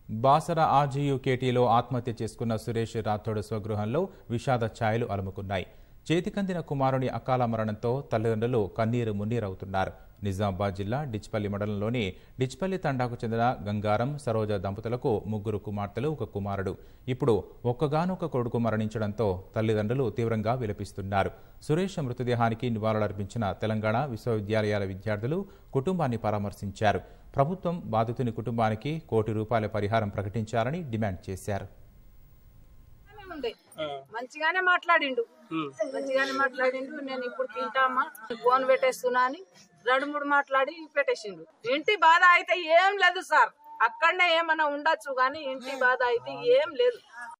బాసర ఆర్జీయూకేటీలో ఆత్మహత్య చేసుకున్న సురేష్ రాథోడ్ స్వగృహంలో విషాద ఛాయలు అలుముకున్నాయి చేతికందిన కుమారుని అకాల మరణంతో తల్లిదండ్రులు కన్నీరు మున్నీరవుతున్నారు నిజామాబాద్ జిల్లా డిచ్పల్లి మండలంలోని డిచ్పల్లి తండాకు చెందిన గంగారం సరోజ దంపతులకు ముగ్గురు కుమార్తెలు ఒక కుమారుడు ఇప్పుడు ఒక్కగానొక్క కొడుకు మరణించడంతో తల్లిదండ్రులు తీవ్రంగా విలపిస్తున్నారు సురేష్ మృతదేహానికి నివాళులర్పించిన తెలంగాణ విశ్వవిద్యాలయాల విద్యార్థులు కుటుంబాన్ని పరామర్శించారు ప్రభుత్వం బాధితుని కుటుంబానికి కోటి రూపాయల పరిహారం ప్రకటించాలని డిమాండ్ చేశారు ఉండే మంచిగానే మాట్లాడిండు మంచిగానే మాట్లాడిండు నేను ఇప్పుడు తింటామా ఫోన్ పెట్టేస్తున్నా అని రెండు మూడు మాట్లాడి పెట్టేసిండు ఇంటి బాధ అయితే ఏం లేదు సార్ అక్కడనే ఏమన్నా ఉండొచ్చు కానీ ఇంటి బాధ అయితే ఏం లేదు